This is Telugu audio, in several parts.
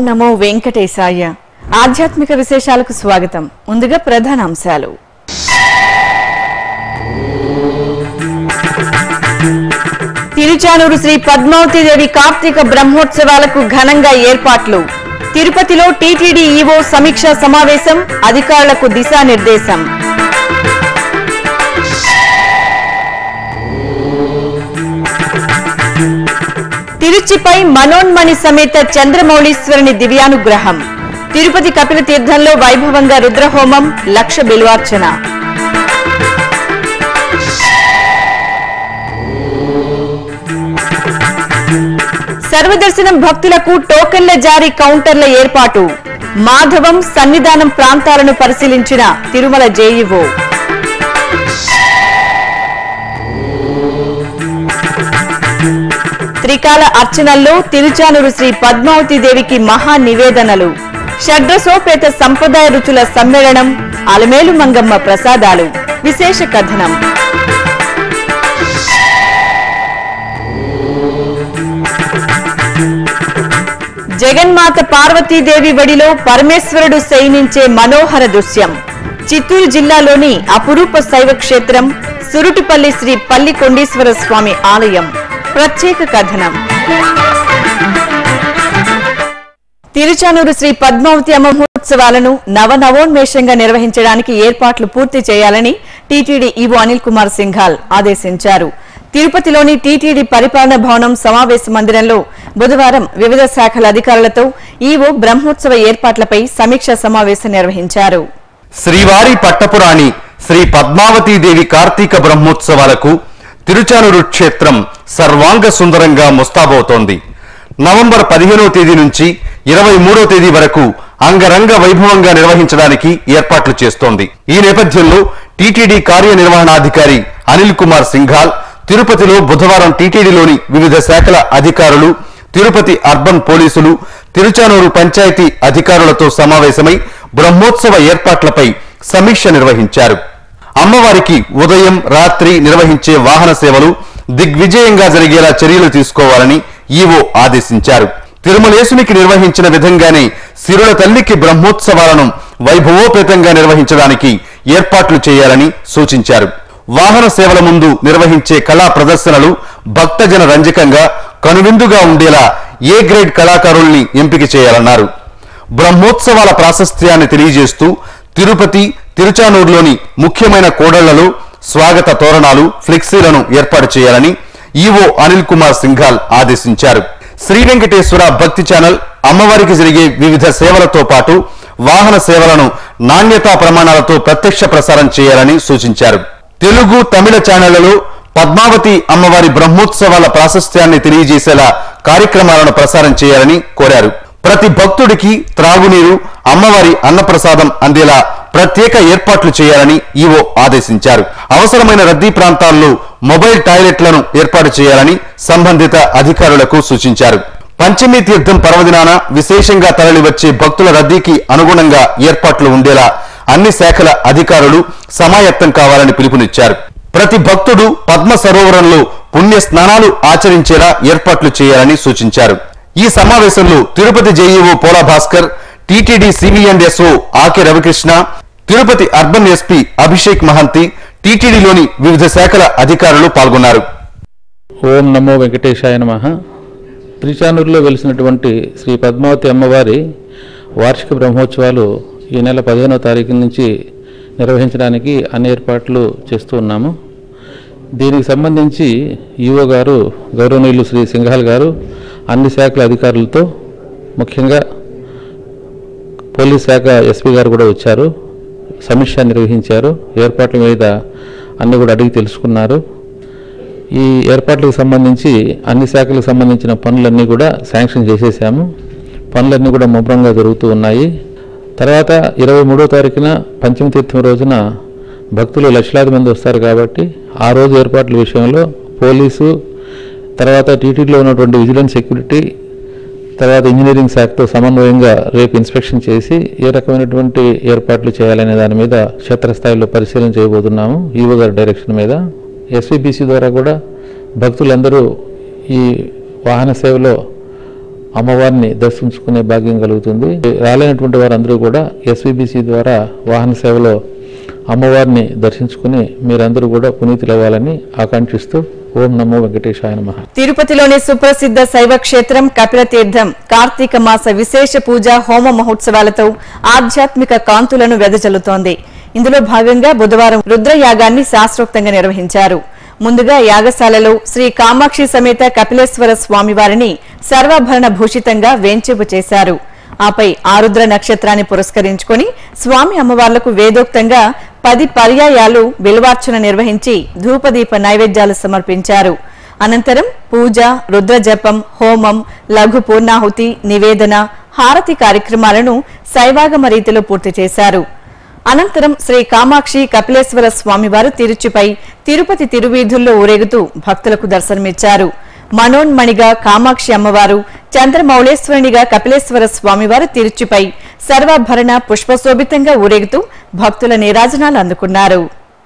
నమో వెంకటేశాయ ఆధ్యాత్మిక విశేషాలకు స్వాగతం ముందుగా ప్రధాన అంశాలు తిరుచానూరు శ్రీ పద్మావతిదేవి కార్తీక బ్రహ్మోత్సవాలకు ఘనంగా ఏర్పాట్లు తిరుపతిలో టీటీడీ ఈవో సమీక్షా సమావేశం అధికారులకు దిశానిర్దేశం తిరుచిపై మనోన్మణి సమేత చంద్రమౌళీశ్వరుని దివ్యానుగ్రహం తిరుపతి కపిల తీర్థంలో వైభవంగా రుద్రహోమం లక్ష బిల్వార్చన సర్వదర్శనం భక్తులకు టోకన్ల జారీ కౌంటర్ల ఏర్పాటు మాధవం సన్నిధానం ప్రాంతాలను పరిశీలించిన తిరుమల జేఈఓ త్రికాల అర్చనల్లో తిరుచానూరు శ్రీ పద్మావతి దేవికి మహా నివేదనలు షడ్రసోపేత సంప్రదాయ రుచుల సమ్మేళనం అలమేలు మంగమ్మ ప్రసాదాలు విశేష కథనం జగన్మాత పార్వతీదేవి వడిలో పరమేశ్వరుడు శయనించే మనోహర దృశ్యం చిత్తూరు జిల్లాలోని అపురూప శైవ క్షేత్రం సురుటిపల్లి శ్రీ పల్లి కొండేశ్వర స్వామి ఆలయం ప్రత్యేక కథనం తిరుచానూరు శ్రీ పద్మావతి అమ్మ మహోత్సవాలను నవనవోన్మేషంగా నిర్వహించడానికి ఏర్పాట్లు పూర్తి చేయాలని టీటీడీ ఈవో అనిల్ కుమార్ సింఘాల్ ఆదేశించారు తిరుపతిలోని టీటీడీ పరిపాలన భవనం సమావేశ మందిరంలో బుధవారం వివిధ శాఖల అధికారులతో ఈవో బ్రహ్మోత్సవ ఏర్పాట్లపై సమీక్షా సమావేశం నిర్వహించారు శ్రీవారి పట్టపురాణి శ్రీ పద్మావతీదేవి కార్తీక బ్రహ్మోత్సవాలకు తిరుచానూరు క్షేత్రం సర్వాంగ సుందరంగా ముస్తాబవుతోంది నవంబర్ పదిహేనవ తేదీ నుంచి ఇరవై మూడవ తేదీ వరకు అంగరంగ వైభవంగా నిర్వహించడానికి ఏర్పాట్లు చేస్తోంది ఈ నేపథ్యంలో టీటీడీ కార్యనిర్వహణాధికారి అనిల్ కుమార్ సింఘాల్ తిరుపతిలో బుధవారం టీటీడీలోని వివిధ శాఖల అధికారులు తిరుపతి అర్బన్ పోలీసులు తిరుచానూరు పంచాయతీ అధికారులతో సమావేశమై బ్రహ్మోత్సవ ఏర్పాట్లపై సమీక్ష నిర్వహించారు అమ్మవారికి ఉదయం రాత్రి నిర్వహించే వాహన సేవలు దిగ్విజయంగా జరిగేలా చర్యలు తీసుకోవాలని ఈవో ఆదేశించారు తిరుమలేశునికి నిర్వహించిన విధంగానే సిరుల తల్లికి బ్రహ్మోత్సవాలను వైభవోపేతంగా నిర్వహించడానికి ఏర్పాట్లు చేయాలని సూచించారు వాహన సేవల ముందు నిర్వహించే కళా ప్రదర్శనలు భక్తజన రంజకంగా కనువిందుగా ఉండేలా ఏ గ్రేడ్ కళాకారుల్ని ఎంపిక చేయాలన్నారు బ్రహ్మోత్సవాల ప్రాశస్త్యాన్ని తెలియజేస్తూ తిరుపతి తిరుచానూరులోని ముఖ్యమైన కోడళ్లలో స్వాగత తోరణాలు ఫ్లెక్సీలను ఏర్పాటు చేయాలని ఈవో అనిల్ కుమార్ సింఘాల్ ఆదేశించారు శ్రీ వెంకటేశ్వర భక్తి ఛానల్ అమ్మవారికి జరిగే వివిధ సేవలతో పాటు వాహన సేవలను నాణ్యతా ప్రమాణాలతో ప్రత్యక్ష ప్రసారం చేయాలని సూచించారు తెలుగు తమిళ ఛానళ్లలో పద్మావతి అమ్మవారి బ్రహ్మోత్సవాల ప్రాశస్త్యాన్ని తెలియజేసేలా కార్యక్రమాలను ప్రసారం చేయాలని కోరారు ప్రతి భక్తుడికి త్రాగునీరు అమ్మవారి అన్నప్రసాదం అందేలా ప్రత్యేక ఏర్పాట్లు చేయాలని ఈవో ఆదేశించారు అవసరమైన రద్దీ ప్రాంతాల్లో మొబైల్ టాయిలెట్లను ఏర్పాటు చేయాలని సంబంధిత అధికారులకు సూచించారు పంచమీ తీర్థం పర్వదినాన విశేషంగా తరలివచ్చే భక్తుల రద్దీకి అనుగుణంగా ఏర్పాట్లు ఉండేలా అన్ని శాఖల అధికారులు సమాయత్తం కావాలని పిలుపునిచ్చారు ప్రతి భక్తుడు పద్మ సరోవరంలో పుణ్య స్నానాలు ఆచరించేలా ఏర్పాట్లు చేయాలని సూచించారు ఈ సమావేశంలో Tirupati JEO Pola Bhaskar TTD CV and SO Ake Ravikrishna Tirupati urban SP Abhishek Mohanty టీటీడీలోని వివిధ శాఖల అధికారులు పాల్గొన్నారు ఓం నమో వెంకటేశాయ నమ తిరుచానూరులో వెలిసినటువంటి శ్రీ పద్మావతి అమ్మవారి వార్షిక బ్రహ్మోత్సవాలు ఈ నెల పదిహేనో తారీఖు నుంచి నిర్వహించడానికి అన్ని ఏర్పాట్లు చేస్తూ ఉన్నాము దీనికి సంబంధించి ఈవో గారు గౌరవనీయులు శ్రీ సింఘాల్ గారు అన్ని శాఖల అధికారులతో ముఖ్యంగా పోలీస్ శాఖ ఎస్పీ గారు కూడా వచ్చారు సమీక్ష నిర్వహించారు ఏర్పాట్ల మీద అన్ని కూడా అడిగి తెలుసుకున్నారు ఈ ఏర్పాట్లకు సంబంధించి అన్ని శాఖలకు సంబంధించిన పనులన్నీ కూడా శాంక్షన్ చేసేసాము పనులన్నీ కూడా ముమ్మరంగా జరుగుతూ ఉన్నాయి తర్వాత ఇరవై మూడో తారీఖున పంచమ తీర్థం రోజున భక్తులు లక్షలాది మంది వస్తారు కాబట్టి ఆ రోజు ఏర్పాట్ల విషయంలో పోలీసు తర్వాత టీటీడీలో ఉన్నటువంటి విజిలెన్స్ సెక్యూరిటీ తర్వాత ఇంజనీరింగ్ శాఖతో సమన్వయంగా రేపు ఇన్స్పెక్షన్ చేసి ఏ రకమైనటువంటి ఏర్పాట్లు చేయాలనే దాని మీద క్షేత్రస్థాయిలో పరిశీలన చేయబోతున్నాము ఈవో గారి డైరెక్షన్ మీద ఎస్వీబీసీ ద్వారా కూడా భక్తులందరూ ఈ వాహన సేవలో అమ్మవారిని దర్శించుకునే భాగ్యం కలుగుతుంది రాలేనటువంటి వారందరూ కూడా ఎస్విబిసి ద్వారా వాహన సేవలో అమ్మవారిని దర్శించుకుని మీరందరూ కూడా పునీతులవ్వాలని ఆకాంక్షిస్తూ ఓం నమో వెంకటేశాయ నమః తిరుపతిలోని సుప్రసిద్ధ శైవ క్షేత్రం కపిలతీర్థం కార్తీక మాస విశేష పూజ హోమ మహోత్సవాలతో ఆధ్యాత్మిక కాంతులను వెదజల్లుతోంది ఇందులో భాగంగా బుధవారం రుద్రయాగాన్ని శాస్త్రోక్తంగా నిర్వహించారు ముందుగా యాగశాలలో శ్రీ కామాక్షి సమేత కపిలేశ్వర స్వామివారిని సర్వాభరణ భూషితంగా వేంచేపు చేశారు ఆపై ఆరుద్ర నక్షత్రాన్ని పురస్కరించుకొని స్వామి అమ్మవార్లకు వేదోక్తంగా పది పర్యాయాలు బిల్వార్చన నిర్వహించి ధూపదీప నైవేద్యాలు సమర్పించారు అనంతరం పూజ రుద్రజపం హోమం లఘు పూర్ణాహుతి నివేదన హారతి కార్యక్రమాలను శైవాగమ రీతిలో పూర్తి చేశారు అనంతరం శ్రీ కామాక్షి కపిలేశ్వర స్వామివారు తిరుచిపై తిరుపతి తిరువీధుల్లో ఊరేగుతూ భక్తులకు దర్శనమిచ్చారు మనోన్మణిగా కామాక్షి అమ్మవారు చంద్రమౌళేశ్వరునిగా కపిలేశ్వర స్వామివారు తిరుచిపై సర్వాభరణ పుష్పశోభితంగా ఊరేగుతూ భక్తుల నీరాజనాలు అందుకున్నారు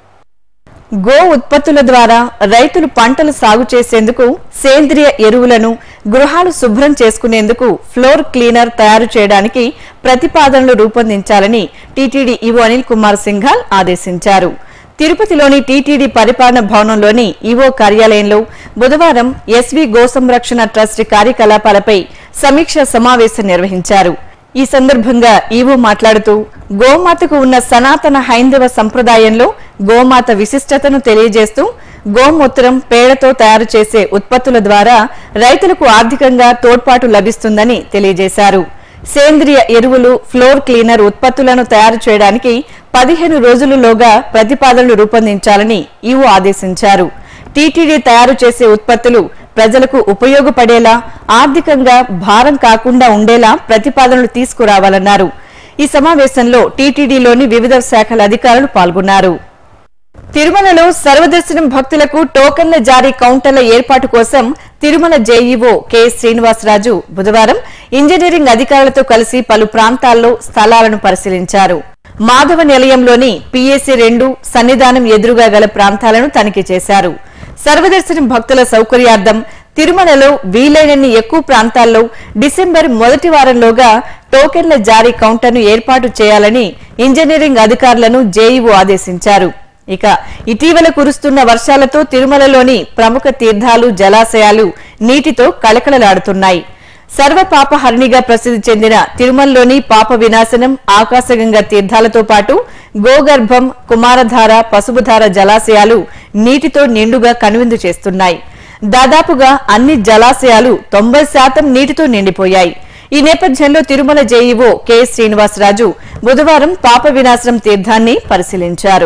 గో ఉత్పత్తుల ద్వారా రైతులు పంటలు సాగు చేసేందుకు సేంద్రియ ఎరువులను గృహాలు శుభ్రం చేసుకునేందుకు ఫ్లోర్ క్లీనర్ తయారు చేయడానికి ప్రతిపాదనలు రూపొందించాలని టీటీడీ ఈవో అనిల్ కుమార్ సింఘాల్ ఆదేశించారు తిరుపతిలోని టీటీడీ పరిపాలన భవనంలోని ఈవో కార్యాలయంలో బుధవారం ఎస్వి గో సంరక్షణ ట్రస్ట్ కార్యకలాపాలపై సమీక్ష సమావేశం నిర్వహించారు ఈ సందర్భంగా ఈవో మాట్లాడుతూ గోమాతకు ఉన్న సనాతన హైందవ సంప్రదాయంలో గోమాత విశిష్టతను తెలియజేస్తూ గోమూత్రం పేడతో తయారు చేసే ఉత్పత్తుల ద్వారా రైతులకు ఆర్థికంగా తోడ్పాటు లభిస్తుందని తెలియజేశారు సేంద్రియ ఎరువులు ఫ్లోర్ క్లీనర్ ఉత్పత్తులను తయారు చేయడానికి పదిహేను రోజులలోగా ప్రతిపాదనలు రూపొందించాలని ఈవో ఆదేశించారు టీటీడీ తయారు చేసే ఉత్పత్తులు ప్రజలకు ఉపయోగపడేలా ఆర్థికంగా భారం కాకుండా ఉండేలా ప్రతిపాదనలు తీసుకురావాలన్నారు ఈ సమావేశంలో టీటీడీలోని వివిధ శాఖల అధికారులు పాల్గొన్నారు తిరుమలలో సర్వదర్శనం భక్తులకు టోకన్ల జారీ కౌంటర్ల ఏర్పాటు కోసం తిరుమల జేఈఓ కె శ్రీనివాసరాజు బుధవారం ఇంజనీరింగ్ అధికారులతో కలిసి పలు ప్రాంతాల్లో స్థలాలను పరిశీలించారు మాధవ నిలయంలోని పిఎస్సి రెండు సన్నిధానం ఎదురుగా గల ప్రాంతాలను తనిఖీ చేశారు సర్వదర్శనం భక్తుల సౌకర్యార్థం తిరుమలలో వీలైనన్ని ఎక్కువ ప్రాంతాల్లో డిసెంబర్ మొదటి వారంలోగా టోకెన్ల జారీ కౌంటర్ను ఏర్పాటు చేయాలని ఇంజనీరింగ్ అధికారులను జేఈఓ ఆదేశించారు ఇక ఇటీవల కురుస్తున్న వర్షాలతో తిరుమలలోని ప్రముఖ తీర్థాలు జలాశయాలు నీటితో కళకళలాడుతున్నాయి సర్వ పాపహరణిగా ప్రసిద్ధి చెందిన తిరుమలలోని పాప వినాశనం ఆకాశగంగా తీర్థాలతో పాటు గోగర్భం కుమారధార పసుపుధార జలాశయాలు నీటితో నిండుగా కనువిందు చేస్తున్నాయి దాదాపుగా అన్ని జలాశయాలు తొంభై శాతం నీటితో నిండిపోయాయి ఈ నేపథ్యంలో తిరుమల జేఈఓ కె శ్రీనివాసరాజు బుధవారం పాప వినాశనం తీర్థాన్ని పరిశీలించారు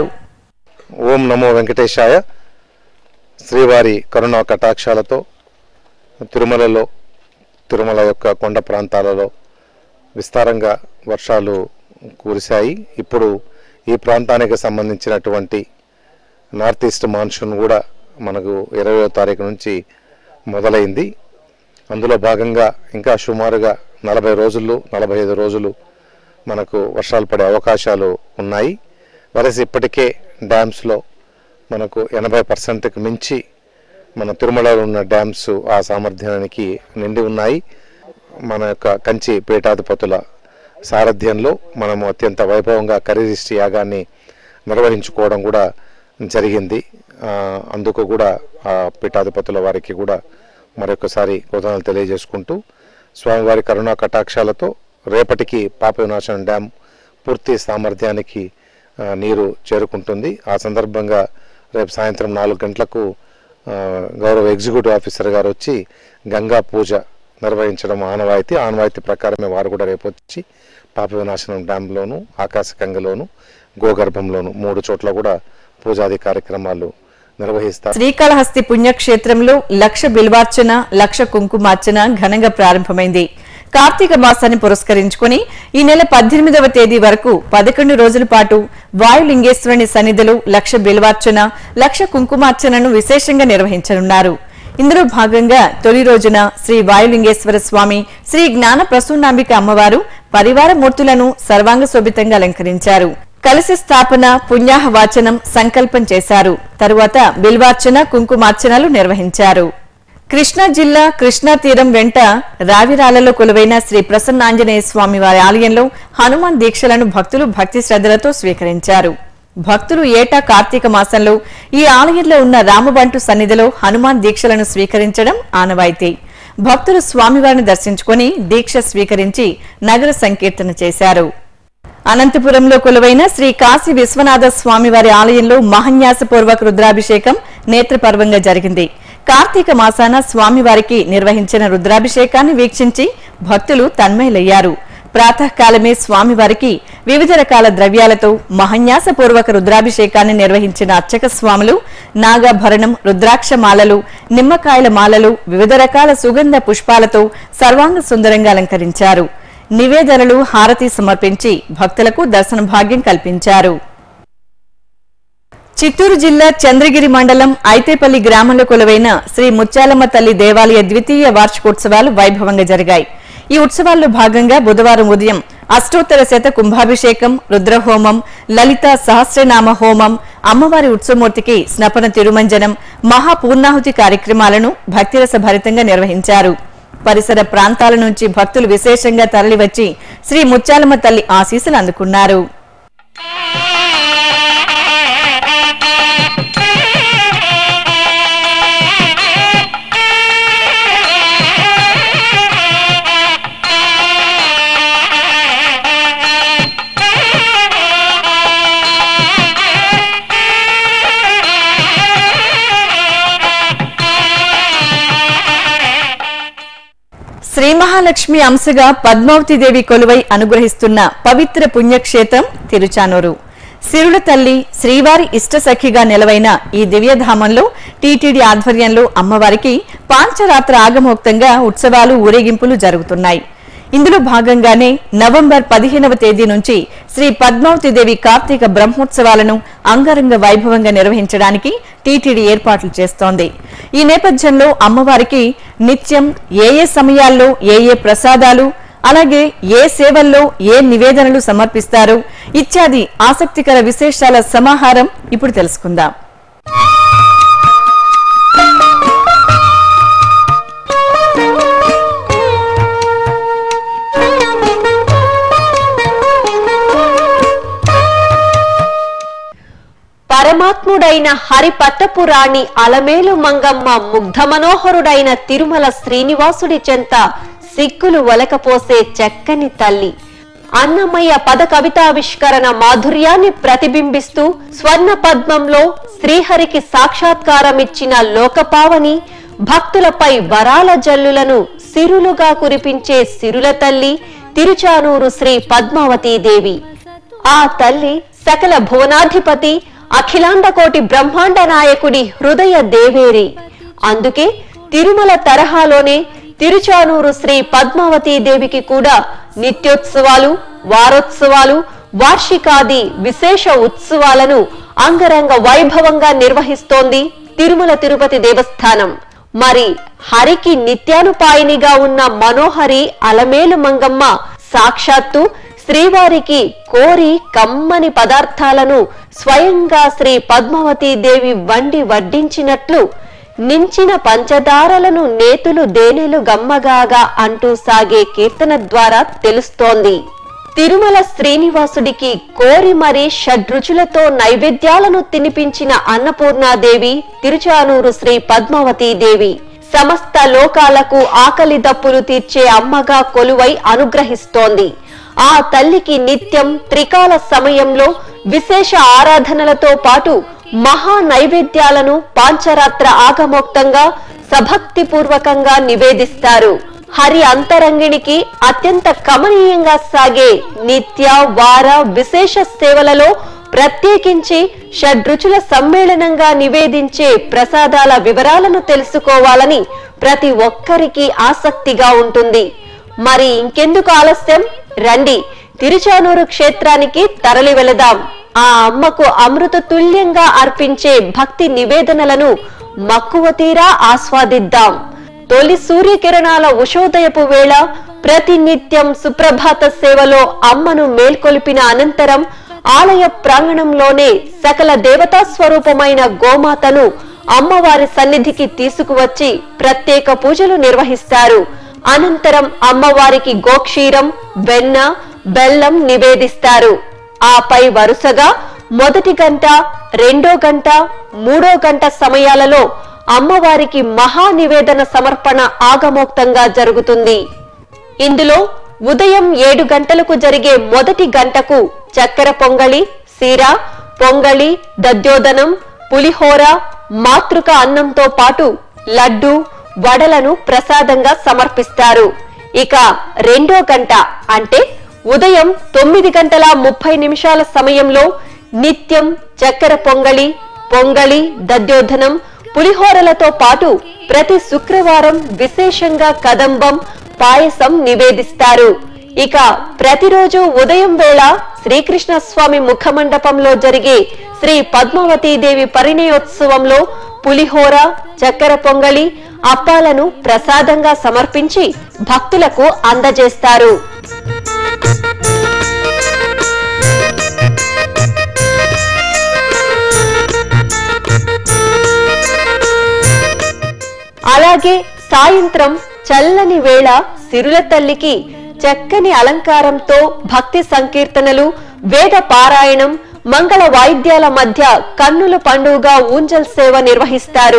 ఓం నమో వెంకటేశాయ శ్రీవారి కరుణా కటాక్షాలతో తిరుమలలో తిరుమల యొక్క కొండ ప్రాంతాలలో విస్తారంగా వర్షాలు కురిశాయి ఇప్పుడు ఈ ప్రాంతానికి సంబంధించినటువంటి నార్త్ ఈస్ట్ మాన్సూన్ కూడా మనకు ఇరవయో తారీఖు నుంచి మొదలైంది అందులో భాగంగా ఇంకా సుమారుగా నలభై రోజులు నలభై ఐదు రోజులు మనకు వర్షాలు పడే అవకాశాలు ఉన్నాయి వరసి ఇప్పటికే డ్యామ్స్లో మనకు ఎనభై పర్సెంట్కి మించి మన తిరుమలలో ఉన్న డ్యామ్స్ ఆ సామర్థ్యానికి నిండి ఉన్నాయి మన యొక్క కంచి పీఠాధిపతుల సారథ్యంలో మనము అత్యంత వైభవంగా కరిరిష్టి యాగాన్ని నిర్వహించుకోవడం కూడా జరిగింది ఆ, అందుకు కూడా ఆ పీఠాధిపతుల వారికి కూడా మరొకసారి కృతజ్ఞతలు తెలియజేసుకుంటూ స్వామివారి కరుణా కటాక్షాలతో రేపటికి పాప వినాశనం డ్యామ్ పూర్తి సామర్థ్యానికి ఆ, నీరు చేరుకుంటుంది ఆ సందర్భంగా రేపు సాయంత్రం నాలుగు గంటలకు ఆ, గౌరవ ఎగ్జిక్యూటివ్ ఆఫీసర్ గారు వచ్చి గంగా పూజ నిర్వహించడం ఆనవాయితీ ఆనవాయితీ ప్రకారమే వారు కూడా రేపు వచ్చి పాప వినాశనం డ్యాంలోను ఆకాశగంగలోను గోగర్భంలోను మూడు చోట్ల కూడా పూజాది కార్యక్రమాలు నిర్వహిస్తారు శ్రీకాళహస్తి పుణ్యక్షేత్రంలో లక్ష బిల్వార్చన లక్ష కుంకుమార్చన ఘనంగా ప్రారంభమైంది కార్తీక మాసాన్ని పురస్కరించుకుని ఈ నెల పద్దెనిమిదవ తేదీ వరకు పదకొండు రోజుల పాటు వాయులింగేశ్వరుని సన్నిధిలో లక్ష బిల్వార్చన లక్ష కుంకుమార్చనను విశేషంగా నిర్వహించనున్నారు ఇందులో భాగంగా తొలి రోజున శ్రీ వాయులింగేశ్వర స్వామి శ్రీ జ్ఞాన ప్రసూనాంబిక అమ్మవారు పరివార మూర్తులను సర్వాంగ శోభితంగా అలంకరించారు కలశ స్థాపన పుణ్యాహ వాచనం సంకల్పం చేశారు తరువాత బిల్వార్చన కుంకుమార్చనలు నిర్వహించారు కృష్ణా జిల్లా కృష్ణా తీరం వెంట రావిరాలలో కొలువైన శ్రీ ప్రసన్నాంజనేయ స్వామి వారి ఆలయంలో హనుమాన్ దీక్షలను భక్తులు భక్తి శ్రద్ధలతో స్వీకరించారు భక్తులు ఏటా కార్తీక మాసంలో ఈ ఆలయంలో ఉన్న రామబంటు సన్నిధిలో హనుమాన్ దీక్షలను స్వీకరించడం ఆనవాయితీ భక్తులు స్వామివారిని దర్శించుకుని దీక్ష స్వీకరించి నగర సంకీర్తన చేశారు అనంతపురంలో కొలువైన శ్రీ కాశీ విశ్వనాథ స్వామివారి ఆలయంలో మహన్యాసపూర్వక రుద్రాభిషేకం నేత్రపర్వంగా జరిగింది కార్తీక మాసాన స్వామివారికి నిర్వహించిన రుద్రాభిషేకాన్ని వీక్షించి భక్తులు తన్మయులయ్యారు ప్రాతకాలమే స్వామివారికి వివిధ రకాల ద్రవ్యాలతో మహన్యాసపూర్వక రుద్రాభిషేకాన్ని నిర్వహించిన అర్చక స్వాములు నాగాభరణం రుద్రాక్ష మాలలు నిమ్మకాయల మాలలు వివిధ రకాల సుగంధ పుష్పాలతో సర్వాంగ సుందరంగా అలంకరించారు నివేదనలు హారతి సమర్పించి భక్తులకు దర్శన భాగ్యం కల్పించారు చిత్తూరు జిల్లా చంద్రగిరి మండలం ఐతేపల్లి గ్రామంలో కొలువైన శ్రీ ముత్యాలమ్మ తల్లి దేవాలయ ద్వితీయ వార్షికోత్సవాలు వైభవంగా జరిగాయి ఈ ఉత్సవాల్లో భాగంగా బుధవారం ఉదయం అష్టోత్తర శత కుంభాభిషేకం రుద్రహోమం లలిత సహస్రనామ హోమం అమ్మవారి ఉత్సవమూర్తికి స్నపన తిరుమంజనం మహాపూర్ణాహుతి కార్యక్రమాలను భక్తిరస భరితంగా నిర్వహించారు పరిసర ప్రాంతాల నుంచి భక్తులు విశేషంగా తరలివచ్చి శ్రీ ముత్యాలమ్మ తల్లి ఆశీస్సులు అందుకున్నారు శ్రీ మహాలక్ష్మి అంశగా పద్మావతి దేవి కొలువై అనుగ్రహిస్తున్న పవిత్ర పుణ్యక్షేత్రం తిరుచానూరు సిరుల తల్లి శ్రీవారి ఇష్టసఖిగా నిలవైన ఈ దివ్యధామంలో టీటీడీ ఆధ్వర్యంలో అమ్మవారికి పాంచరాత్ర ఆగమోక్తంగా ఉత్సవాలు ఊరేగింపులు జరుగుతున్నాయి ఇందులో భాగంగానే నవంబర్ పదిహేనవ తేదీ నుంచి శ్రీ పద్మావతి దేవి కార్తీక బ్రహ్మోత్సవాలను అంగరంగ వైభవంగా నిర్వహించడానికి టీటీడీ ఏర్పాట్లు చేస్తోంది ఈ నేపథ్యంలో అమ్మవారికి నిత్యం ఏ ఏ సమయాల్లో ఏ ఏ ప్రసాదాలు అలాగే ఏ సేవల్లో ఏ నివేదనలు సమర్పిస్తారు ఇత్యాది ఆసక్తికర విశేషాల సమాహారం ఇప్పుడు తెలుసుకుందాం పరమాత్ముడైన హరిపట్టపురాణి అలమేలు మంగమ్మ ముగ్ధ మనోహరుడైన తిరుమల శ్రీనివాసుడి చెంత సిగ్గులు ఒలకపోసే చక్కని తల్లి అన్నమయ్య పద కవితావిష్కరణ మాధుర్యాన్ని ప్రతిబింబిస్తూ స్వర్ణ పద్మంలో శ్రీహరికి సాక్షాత్కారమిచ్చిన లోకపావని భక్తులపై వరాల జల్లులను సిరులుగా కురిపించే సిరుల తల్లి తిరుచానూరు శ్రీ పద్మావతీదేవి ఆ తల్లి సకల భువనాధిపతి అఖిలాండకోటి బ్రహ్మాండ నాయకుడి హృదయ దేవేరి అందుకే తిరుమల తరహాలోనే తిరుచానూరు శ్రీ పద్మావతీ దేవికి కూడా నిత్యోత్సవాలు వారోత్సవాలు వార్షికాది విశేష ఉత్సవాలను అంగరంగ వైభవంగా నిర్వహిస్తోంది తిరుమల తిరుపతి దేవస్థానం మరి హరికి నిత్యానుపాయినిగా ఉన్న మనోహరి అలమేలు మంగమ్మ సాక్షాత్తు శ్రీవారికి కోరి కమ్మని పదార్థాలను స్వయంగా శ్రీ పద్మావతీ దేవి వండి వడ్డించినట్లు నించిన పంచదారలను నేతులు దేనెలు గమ్మగాగా అంటూ సాగే కీర్తన ద్వారా తెలుస్తోంది తిరుమల శ్రీనివాసుడికి కోరి మరి షడ్రుచులతో నైవేద్యాలను తినిపించిన అన్నపూర్ణాదేవి తిరుచానూరు శ్రీ పద్మావతీదేవి సమస్త లోకాలకు ఆకలి దప్పులు తీర్చే అమ్మగా కొలువై అనుగ్రహిస్తోంది ఆ తల్లికి నిత్యం త్రికాల సమయంలో విశేష ఆరాధనలతో పాటు మహా నైవేద్యాలను పాంచరాత్ర ఆగమోక్తంగా సభక్తి పూర్వకంగా నివేదిస్తారు హరి అంతరంగిణికి అత్యంత కమనీయంగా సాగే నిత్య వార విశేష సేవలలో ప్రత్యేకించి షడ్రుచుల సమ్మేళనంగా నివేదించే ప్రసాదాల వివరాలను తెలుసుకోవాలని ప్రతి ఒక్కరికి ఆసక్తిగా ఉంటుంది మరి ఇంకెందుకు ఆలస్యం రండి తిరుచానూరు క్షేత్రానికి తరలి వెళదాం ఆ అమ్మకు అమృత తుల్యంగా అర్పించే భక్తి నివేదనలను మక్కువ తీరా ఆస్వాదిద్దాం తొలి సూర్యకిరణాల ఉషోదయపు వేళ ప్రతినిత్యం సుప్రభాత సేవలో అమ్మను మేల్కొలిపిన అనంతరం ఆలయ ప్రాంగణంలోనే సకల దేవతా స్వరూపమైన గోమాతను అమ్మవారి సన్నిధికి తీసుకువచ్చి ప్రత్యేక పూజలు నిర్వహిస్తారు అనంతరం అమ్మవారికి గోక్షీరం వెన్న బెల్లం నివేదిస్తారు ఆపై వరుసగా మొదటి గంట రెండో గంట మూడో గంట సమయాలలో అమ్మవారికి మహా నివేదన సమర్పణ ఆగమోక్తంగా జరుగుతుంది ఇందులో ఉదయం ఏడు గంటలకు జరిగే మొదటి గంటకు చక్కెర పొంగళి సీర పొంగళి దద్యోదనం పులిహోర మాతృక అన్నంతో పాటు లడ్డు వడలను ప్రసాదంగా సమర్పిస్తారు ఇక రెండో గంట అంటే ఉదయం తొమ్మిది గంటల ముప్పై నిమిషాల సమయంలో నిత్యం చక్కెర పొంగళి పొంగళి దద్యోధనం పులిహోరలతో పాటు ప్రతి శుక్రవారం విశేషంగా కదంబం పాయసం నివేదిస్తారు ఇక ప్రతిరోజు ఉదయం వేళ శ్రీకృష్ణ స్వామి ముఖమండపంలో జరిగే శ్రీ పద్మావతీదేవి పరిణయోత్సవంలో పులిహోర చక్కెర పొంగలి అప్పాలను ప్రసాదంగా సమర్పించి భక్తులకు అందజేస్తారు అలాగే సాయంత్రం చల్లని వేళ సిరుల తల్లికి చక్కని అలంకారంతో భక్తి సంకీర్తనలు వేద పారాయణం మంగళ వాయిద్యాల మధ్య కన్నుల పండుగ ఊంజల్ సేవ నిర్వహిస్తారు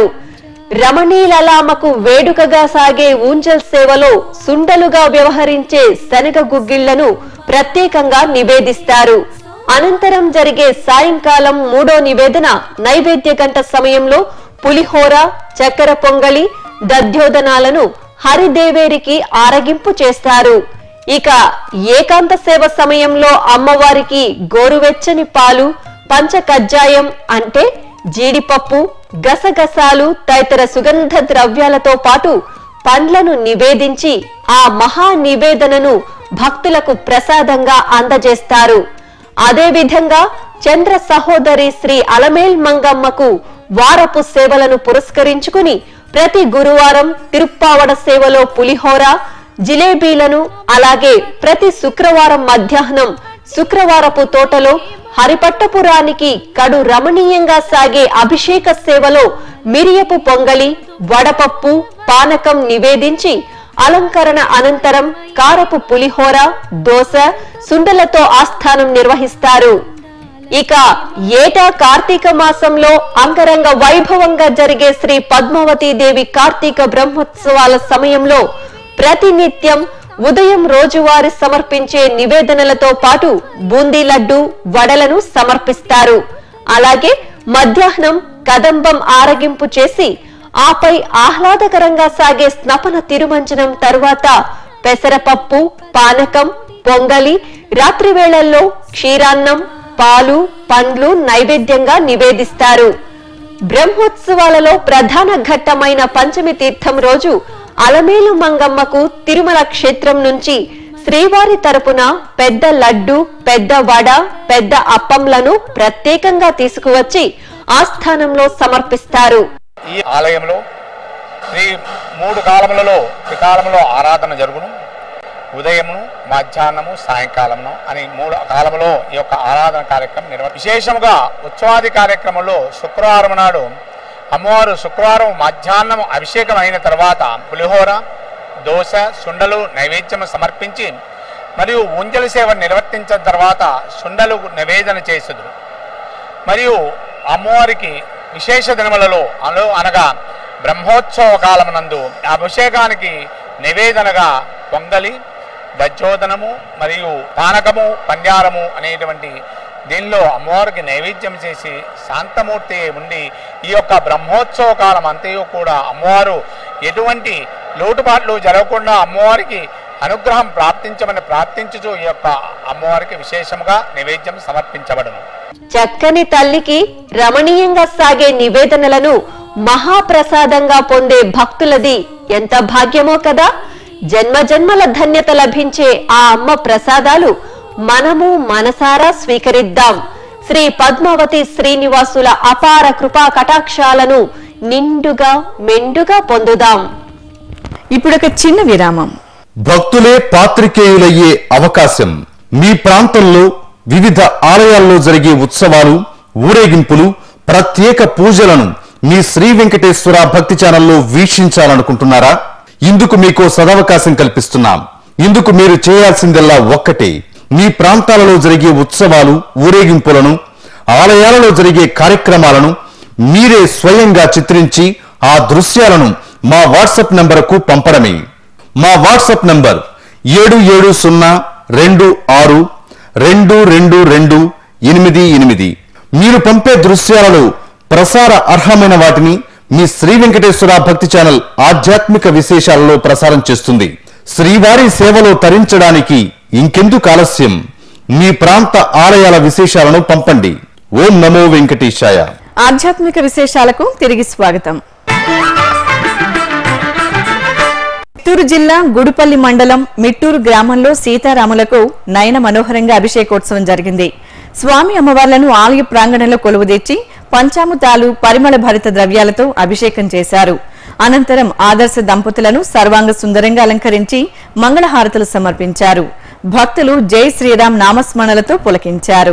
రమణీలలామకు వేడుకగా సాగే ఊంజల్ సేవలో సుండలుగా వ్యవహరించే శనగ గుగ్గిళ్లను ప్రత్యేకంగా నివేదిస్తారు అనంతరం జరిగే సాయంకాలం మూడో నివేదన నైవేద్య గంట సమయంలో పులిహోర చక్కెర పొంగలి దధ్యోదనాలను హరిదేవేరికి ఆరగింపు చేస్తారు ఇక ఏకాంత సేవ సమయంలో అమ్మవారికి గోరువెచ్చని పాలు పంచ కజ్జాయం అంటే జీడిపప్పు గసగసాలు తదితర సుగంధ ద్రవ్యాలతో పాటు పండ్లను నివేదించి ఆ మహా నివేదనను భక్తులకు ప్రసాదంగా అందజేస్తారు అదేవిధంగా చంద్ర సహోదరి శ్రీ అలమేల్ మంగమ్మకు వారపు సేవలను పురస్కరించుకుని ప్రతి గురువారం తిరుప్పావడ సేవలో పులిహోర జిలేబీలను అలాగే ప్రతి శుక్రవారం మధ్యాహ్నం శుక్రవారపు తోటలో హరిపట్టపురానికి కడు రమణీయంగా సాగే అభిషేక సేవలో మిరియపు పొంగలి వడపప్పు పానకం నివేదించి అలంకరణ అనంతరం కారపు పులిహోర దోశ సుండలతో ఆస్థానం నిర్వహిస్తారు ఇక ఏటా కార్తీక మాసంలో అంగరంగ వైభవంగా జరిగే శ్రీ పద్మావతీ దేవి కార్తీక బ్రహ్మోత్సవాల సమయంలో ప్రతినిత్యం ఉదయం రోజువారీ సమర్పించే నివేదనలతో పాటు బూందీ లడ్డు వడలను సమర్పిస్తారు అలాగే మధ్యాహ్నం కదంబం ఆరగింపు చేసి ఆపై ఆహ్లాదకరంగా సాగే స్నపన తిరుమంజనం తరువాత పెసరపప్పు పానకం పొంగలి రాత్రి వేళల్లో క్షీరాన్నం పాలు పండ్లు నైవేద్యంగా నివేదిస్తారు బ్రహ్మోత్సవాలలో ప్రధాన ఘట్టమైన పంచమి తీర్థం రోజు అలమేలు మంగమ్మకు తిరుమల క్షేత్రం నుంచి శ్రీవారి తరపున పెద్ద లడ్డు పెద్ద వడ పెద్ద అప్పంలను ప్రత్యేకంగా తీసుకువచ్చి ఆస్థానంలో సమర్పిస్తారు ఈ ఆలయంలో శ్రీ మూడు కాలములలో త్రికాలములో ఆరాధన జరుగును ఉదయమును మధ్యాహ్నము సాయంకాలమును అని మూడు కాలములో ఈ యొక్క ఆరాధన కార్యక్రమం నిర్వ విశేషముగా ఉత్సవాది కార్యక్రమంలో శుక్రవారం నాడు అమ్మవారు శుక్రవారం మధ్యాహ్నం అభిషేకం అయిన తర్వాత పులిహోర దోశ సుండలు నైవేద్యం సమర్పించి మరియు ఉంజల సేవ నిర్వర్తించిన తర్వాత సుండలు నివేదన చేసేదురు మరియు అమ్మవారికి విశేష దినములలో అను అనగా బ్రహ్మోత్సవ కాలమునందు అభిషేకానికి నివేదనగా పొంగలి దజ్జోదనము మరియు పానకము పండ్యారము అనేటువంటి దీనిలో అమ్మవారికి నైవేద్యం చేసి శాంతమూర్తి ఉండి ఈ యొక్క బ్రహ్మోత్సవ కాలం అంతయు కూడా అమ్మవారు ఎటువంటి లోటుపాట్లు జరగకుండా అమ్మవారికి అనుగ్రహం ప్రాప్తించమని ప్రార్థించుచు ఈ యొక్క అమ్మవారికి విశేషముగా నైవేద్యం సమర్పించబడును చక్కని తల్లికి రమణీయంగా సాగే నివేదనలను మహాప్రసాదంగా పొందే భక్తులది ఎంత భాగ్యమో కదా జన్మ జన్మల ధన్యత లభించే ఆ అమ్మ ప్రసాదాలు మనము మనసారా స్వీకరిద్దాం శ్రీ పద్మావతి శ్రీనివాసుల అపార కృపా కటాక్షాలను నిండుగా మెండుగా పొందుదాం ఇప్పుడొక చిన్న విరామం భక్తులే పాత్రికేయులయ్యే అవకాశం మీ ప్రాంతంలో వివిధ ఆలయాల్లో జరిగే ఉత్సవాలు ఊరేగింపులు ప్రత్యేక పూజలను మీ శ్రీ వెంకటేశ్వర భక్తి ఛానల్లో వీక్షించాలనుకుంటున్నారా ఇందుకు మీకు సదవకాశం కల్పిస్తున్నాం ఇందుకు మీరు చేయాల్సిందల్లా ఒక్కటే మీ ప్రాంతాలలో జరిగే ఉత్సవాలు ఊరేగింపులను ఆలయాలలో జరిగే కార్యక్రమాలను మీరే స్వయంగా చిత్రించి ఆ దృశ్యాలను మా వాట్సాప్ నంబరుకు పంపడమే మా వాట్సాప్ నంబర్ ఏడు ఏడు సున్నా రెండు ఆరు రెండు రెండు రెండు ఎనిమిది ఎనిమిది మీరు పంపే దృశ్యాలలో ప్రసార అర్హమైన వాటిని మీ శ్రీ వెంకటేశ్వర భక్తి ఛానల్ ఆధ్యాత్మిక విశేషాలలో ప్రసారం చేస్తుంది శ్రీవారి సేవలో తరించడానికి ఇంకెందుకు ఆలస్యం మీ ప్రాంత ఆలయాల విశేషాలను పంపండి ఓం నమో వెంకటేశాయ ఆధ్యాత్మిక విశేషాలకు తిరిగి స్వాగతం చిత్తూరు జిల్లా గుడిపల్లి మండలం మిట్టూరు గ్రామంలో సీతారాములకు నయన మనోహరంగా అభిషేకోత్సవం జరిగింది స్వామి అమ్మవార్లను ఆలయ ప్రాంగణంలో కొలువుదీర్చి పంచాముతాలు పరిమళ భరిత ద్రవ్యాలతో అభిషేకం చేశారు అనంతరం ఆదర్శ దంపతులను సర్వాంగ సుందరంగా అలంకరించి మంగళహారతులు సమర్పించారు భక్తులు జై శ్రీరామ్ నామస్మరణలతో పులకించారు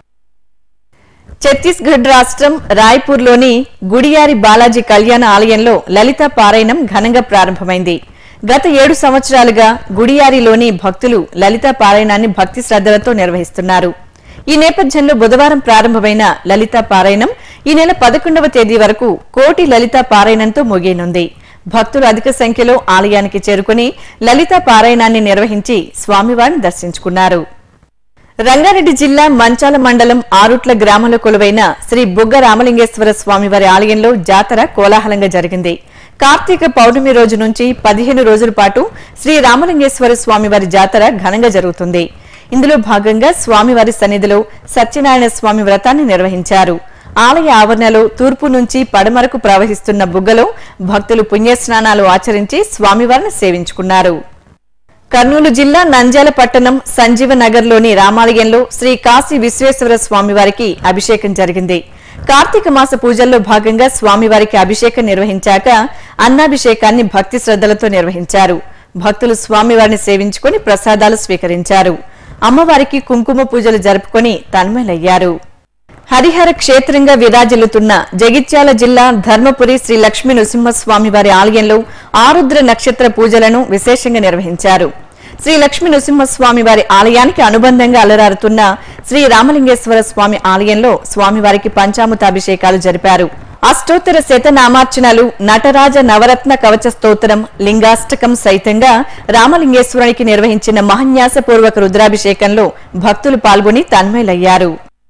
ఛత్తీస్గఢ్ రాష్ట్రం రాయ్పూర్లోని గుడియారి బాలాజీ కళ్యాణ ఆలయంలో లలిత పారాయణం ఘనంగా ప్రారంభమైంది గత ఏడు సంవత్సరాలుగా గుడియారిలోని భక్తులు లలిత పారాయణాన్ని భక్తి శ్రద్ధలతో నిర్వహిస్తున్నారు ఈ నేపథ్యంలో బుధవారం ప్రారంభమైన లలిత పారాయణం ఈ నెల పదకొండవ తేదీ వరకు కోటి లలిత పారాయణంతో ముగియనుంది భక్తులు అధిక సంఖ్యలో ఆలయానికి చేరుకుని లలిత పారాయణాన్ని నిర్వహించి స్వామివారిని దర్శించుకున్నారు రంగారెడ్డి జిల్లా మంచాల మండలం ఆరుట్ల గ్రామంలో కొలువైన శ్రీ బుగ్గ రామలింగేశ్వర స్వామివారి ఆలయంలో జాతర కోలాహలంగా జరిగింది కార్తీక పౌర్ణమి రోజు నుంచి పదిహేను రోజుల పాటు శ్రీ రామలింగేశ్వర స్వామివారి జాతర ఘనంగా జరుగుతుంది ఇందులో భాగంగా స్వామివారి సన్నిధిలో సత్యనారాయణ స్వామి వ్రతాన్ని నిర్వహించారు ఆలయ ఆవరణలో తూర్పు నుంచి పడమరకు ప్రవహిస్తున్న బుగ్గలో భక్తులు పుణ్యస్నానాలు ఆచరించి స్వామివారిని సేవించుకున్నారు కర్నూలు జిల్లా నంద్యాల పట్టణం సంజీవ నగర్లోని రామాలయంలో శ్రీ కాశీ విశ్వేశ్వర స్వామివారికి అభిషేకం జరిగింది కార్తీక మాస పూజల్లో భాగంగా స్వామివారికి అభిషేకం నిర్వహించాక అన్నాభిషేకాన్ని భక్తి శ్రద్ధలతో నిర్వహించారు భక్తులు స్వామివారిని సేవించుకుని ప్రసాదాలు స్వీకరించారు అమ్మవారికి కుంకుమ పూజలు జరుపుకొని తన్మలయ్యారు హరిహర క్షేత్రంగా విరాజిల్లుతున్న జగిత్యాల జిల్లా ధర్మపురి శ్రీ లక్ష్మీ నృసింహస్వామి వారి ఆలయంలో ఆరుద్ర నక్షత్ర పూజలను విశేషంగా నిర్వహించారు శ్రీ లక్ష్మీ నృసింహస్వామి వారి ఆలయానికి అనుబంధంగా అలరారుతున్న శ్రీ రామలింగేశ్వర స్వామి ఆలయంలో స్వామివారికి పంచామృతాభిషేకాలు జరిపారు అష్టోత్తర శతనామార్చనలు నటరాజ నవరత్న కవచ స్తోత్రం లింగాష్టకం సైతంగా రామలింగేశ్వరునికి నిర్వహించిన మహన్యాసపూర్వక రుద్రాభిషేకంలో భక్తులు పాల్గొని తన్మయులయ్యారు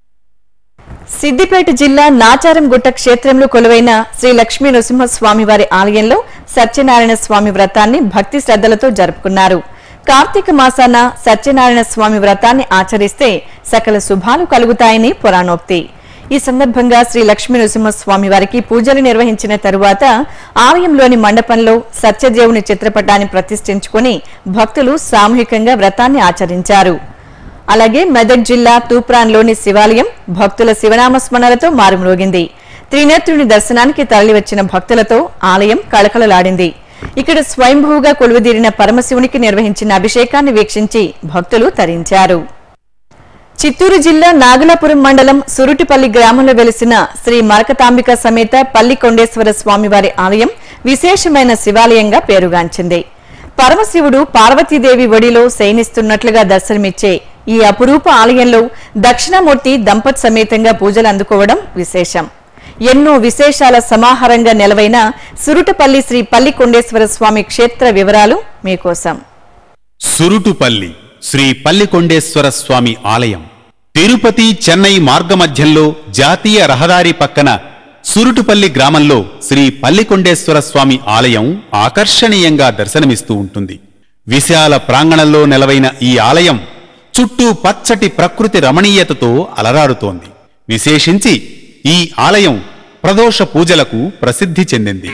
సిద్దిపేట జిల్లా నాచారంగుట్ట క్షేత్రంలో కొలువైన శ్రీ లక్ష్మీ నృసింహస్వామి వారి ఆలయంలో సత్యనారాయణ స్వామి వ్రతాన్ని భక్తి శ్రద్ధలతో జరుపుకున్నారు కార్తీక మాసాన సత్యనారాయణ స్వామి వ్రతాన్ని ఆచరిస్తే సకల శుభాలు కలుగుతాయని పురాణోక్తి ఈ సందర్భంగా శ్రీ లక్ష్మీ నృసింహస్వామి వారికి పూజలు నిర్వహించిన తరువాత ఆలయంలోని మండపంలో సత్యదేవుని చిత్రపటాన్ని ప్రతిష్ఠించుకుని భక్తులు సామూహికంగా వ్రతాన్ని ఆచరించారు అలాగే మెదక్ జిల్లా తూప్రాన్లోని శివాలయం భక్తుల శివనామస్మరణలతో మారుమ్రోగింది త్రినేత్రుని దర్శనానికి తరలివచ్చిన భక్తులతో ఆలయం కళకళలాడింది ఇక్కడ స్వయంభూగా కొలువుదీరిన పరమశివునికి నిర్వహించిన అభిషేకాన్ని వీక్షించి భక్తులు తరించారు చిత్తూరు జిల్లా నాగలాపురం మండలం సురుటిపల్లి గ్రామంలో వెలిసిన శ్రీ మరకతాంబిక సమేత పల్లి కొండేశ్వర స్వామివారి ఆలయం విశేషమైన శివాలయంగా పేరుగాంచింది పరమశివుడు పార్వతీదేవి ఒడిలో శయనిస్తున్నట్లుగా దర్శనమిచ్చే ఈ అపురూప ఆలయంలో దక్షిణామూర్తి దంపత్ సమేతంగా పూజలు అందుకోవడం విశేషం ఎన్నో విశేషాల సమాహారంగా నెలవైన సురుటపల్లి శ్రీ పల్లి కొండేశ్వర స్వామి క్షేత్ర వివరాలు మీకోసం సురుటుపల్లి శ్రీ పల్లికొండేశ్వర స్వామి ఆలయం తిరుపతి చెన్నై మార్గమధ్యంలో జాతీయ రహదారి పక్కన సురుటుపల్లి గ్రామంలో శ్రీ పల్లికొండేశ్వర స్వామి ఆలయం ఆకర్షణీయంగా దర్శనమిస్తూ ఉంటుంది విశాల ప్రాంగణంలో నెలవైన ఈ ఆలయం చుట్టూ పచ్చటి ప్రకృతి రమణీయతతో అలరారుతోంది విశేషించి ఈ ఆలయం ప్రదోష పూజలకు ప్రసిద్ధి చెందింది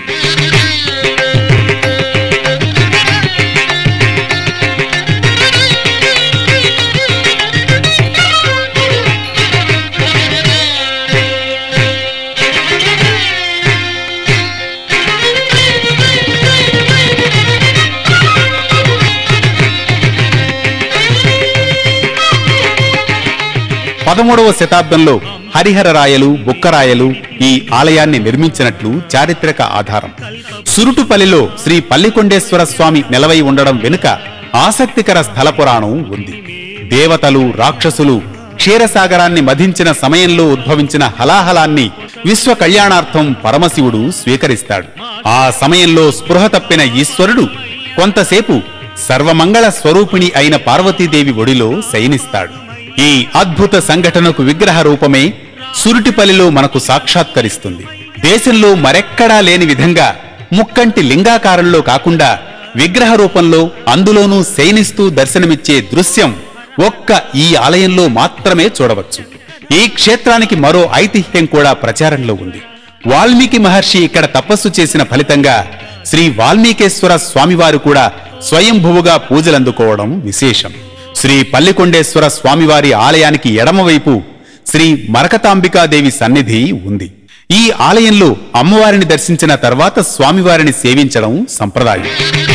పదమూడవ శతాబ్దంలో హరిహర రాయలు బుక్కరాయలు ఈ ఆలయాన్ని నిర్మించినట్లు చారిత్రక ఆధారం సురుటుపల్లిలో శ్రీ పల్లికొండేశ్వర స్వామి నిలవై ఉండడం వెనుక ఆసక్తికర స్థల పురాణం ఉంది దేవతలు రాక్షసులు క్షీరసాగరాన్ని మధించిన సమయంలో ఉద్భవించిన హలాహలాన్ని విశ్వ కళ్యాణార్థం పరమశివుడు స్వీకరిస్తాడు ఆ సమయంలో స్పృహ తప్పిన ఈశ్వరుడు కొంతసేపు సర్వమంగళ స్వరూపిణి అయిన పార్వతీదేవి ఒడిలో శయనిస్తాడు ఈ అద్భుత సంఘటనకు విగ్రహ రూపమే సురుటిపల్లిలో మనకు సాక్షాత్కరిస్తుంది దేశంలో మరెక్కడా లేని విధంగా ముక్కంటి లింగాకారంలో కాకుండా విగ్రహ రూపంలో అందులోనూ శయనిస్తూ దర్శనమిచ్చే దృశ్యం ఒక్క ఈ ఆలయంలో మాత్రమే చూడవచ్చు ఈ క్షేత్రానికి మరో ఐతిహ్యం కూడా ప్రచారంలో ఉంది వాల్మీకి మహర్షి ఇక్కడ తపస్సు చేసిన ఫలితంగా శ్రీ వాల్మీకేశ్వర స్వామివారు కూడా స్వయంభువుగా పూజలందుకోవడం విశేషం శ్రీ పల్లికొండేశ్వర స్వామివారి ఆలయానికి ఎడమవైపు శ్రీ మరకతాంబికాదేవి సన్నిధి ఉంది ఈ ఆలయంలో అమ్మవారిని దర్శించిన తర్వాత స్వామివారిని సేవించడం సంప్రదాయం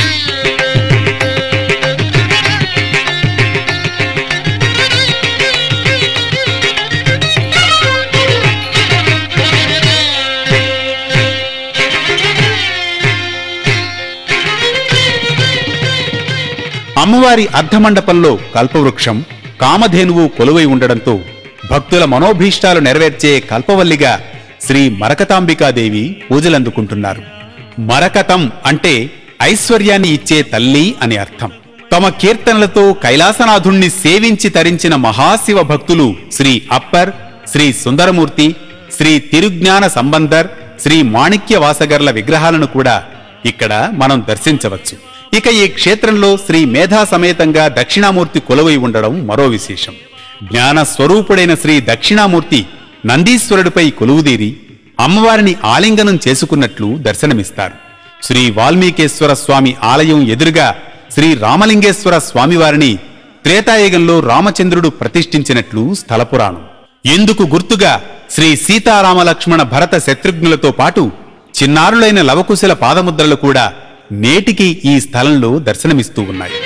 అమ్మవారి అర్ధమండపంలో కల్పవృక్షం కామధేనువు కొలువై ఉండడంతో భక్తుల మనోభీష్టాలు నెరవేర్చే కల్పవల్లిగా శ్రీ మరకతాంబికాదేవి పూజలందుకుంటున్నారు మరకతం అంటే ఐశ్వర్యాన్ని ఇచ్చే తల్లి అని అర్థం తమ కీర్తనలతో కైలాసనాథుణ్ణి సేవించి తరించిన మహాశివ భక్తులు శ్రీ అప్పర్ శ్రీ సుందరమూర్తి శ్రీ తిరుజ్ఞాన సంబంధర్ శ్రీ మాణిక్య వాసగర్ల విగ్రహాలను కూడా ఇక్కడ మనం దర్శించవచ్చు ఇక ఈ క్షేత్రంలో శ్రీ మేధా సమేతంగా దక్షిణామూర్తి కొలువై ఉండడం మరో విశేషం జ్ఞాన స్వరూపుడైన శ్రీ దక్షిణామూర్తి నందీశ్వరుడిపై కొలువుదీరి అమ్మవారిని ఆలింగనం చేసుకున్నట్లు దర్శనమిస్తారు శ్రీ వాల్మీకేశ్వర స్వామి ఆలయం ఎదురుగా శ్రీ రామలింగేశ్వర స్వామివారిని త్రేతాయుగంలో రామచంద్రుడు ప్రతిష్ఠించినట్లు స్థలపురాణం ఎందుకు గుర్తుగా శ్రీ సీతారామ లక్ష్మణ భరత శత్రుఘ్నులతో పాటు చిన్నారులైన లవకుశల పాదముద్రలు కూడా నేటికి ఈ స్థలంలో దర్శనమిస్తూ ఉన్నాయి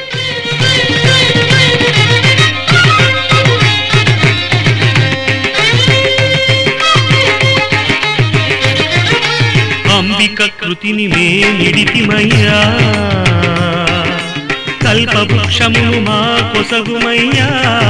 అంబిక కృతిని మేమిడితిమయ్యా కల్పవృక్షమును మా కొసగుమయ్యా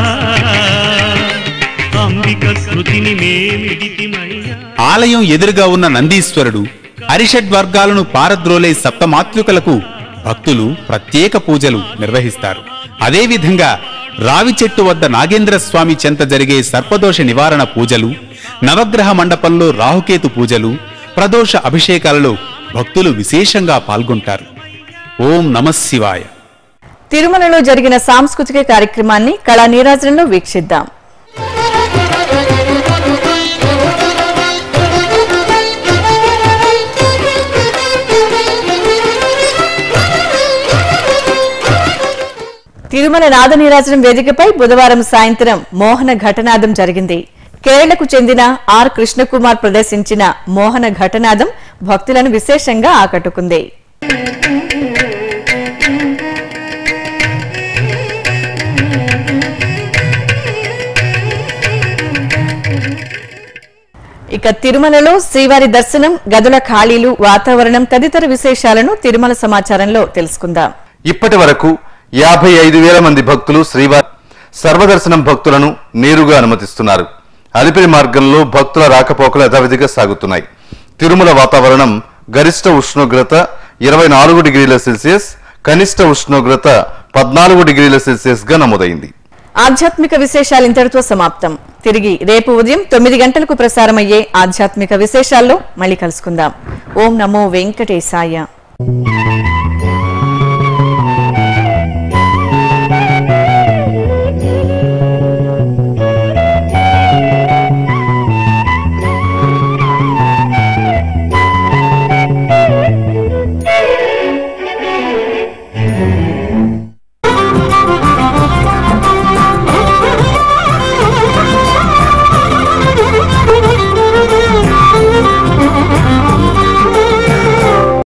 అంబిక కృతిని మేమిడితిమయ్యా ఆలయం ఎదురుగా ఉన్న నందీశ్వరుడు అరిషడ్ వర్గాలను పారద్రోలే సప్తమాతృకలకు భక్తులు ప్రత్యేక పూజలు నిర్వహిస్తారు అదేవిధంగా రావి చెట్టు వద్ద నాగేంద్ర స్వామి చెంత జరిగే సర్పదోష నివారణ పూజలు నవగ్రహ మండపంలో రాహుకేతు పూజలు ప్రదోష అభిషేకాలలో భక్తులు విశేషంగా పాల్గొంటారు ఓం నమఃశివాయ తిరుమలలో జరిగిన సాంస్కృతిక కార్యక్రమాన్ని కళా నీరాజనంలో వీక్షిద్దాం తిరుమల నాద నీరాజనం వేదికపై బుధవారం సాయంత్రం మోహన ఘటనాదం జరిగింది కేరళకు చెందిన ఆర్ కృష్ణకుమార్ ప్రదర్శించిన మోహన ఘటనాదం భక్తులను విశేషంగా ఆకట్టుకుంది ఇక తిరుమలలో శ్రీవారి దర్శనం గదుల ఖాళీలు వాతావరణం తదితర విశేషాలను తిరుమల సమాచారంలో తెలుసుకుందాం ఇప్పటి వరకు యాభై ఐదు వేల మంది భక్తులు శ్రీవారి సర్వదర్శనం భక్తులను నేరుగా అనుమతిస్తున్నారు అలిపిరి మార్గంలో భక్తుల రాకపోకలు యథావిధిగా సాగుతున్నాయి తిరుమల వాతావరణం గరిష్ట ఉష్ణోగ్రత ఇరవై నాలుగు డిగ్రీల సెల్సియస్ కనిష్ట ఉష్ణోగ్రత పద్నాలుగు డిగ్రీల సెల్సియస్ గా నమోదైంది ఆధ్యాత్మిక విశేషాలు ఇంతటితో సమాప్తం తిరిగి రేపు ఉదయం తొమ్మిది గంటలకు ప్రసారమయ్యే ఆధ్యాత్మిక విశేషాల్లో మళ్ళీ కలుసుకుందాం ఓం నమో వెంకటేశాయ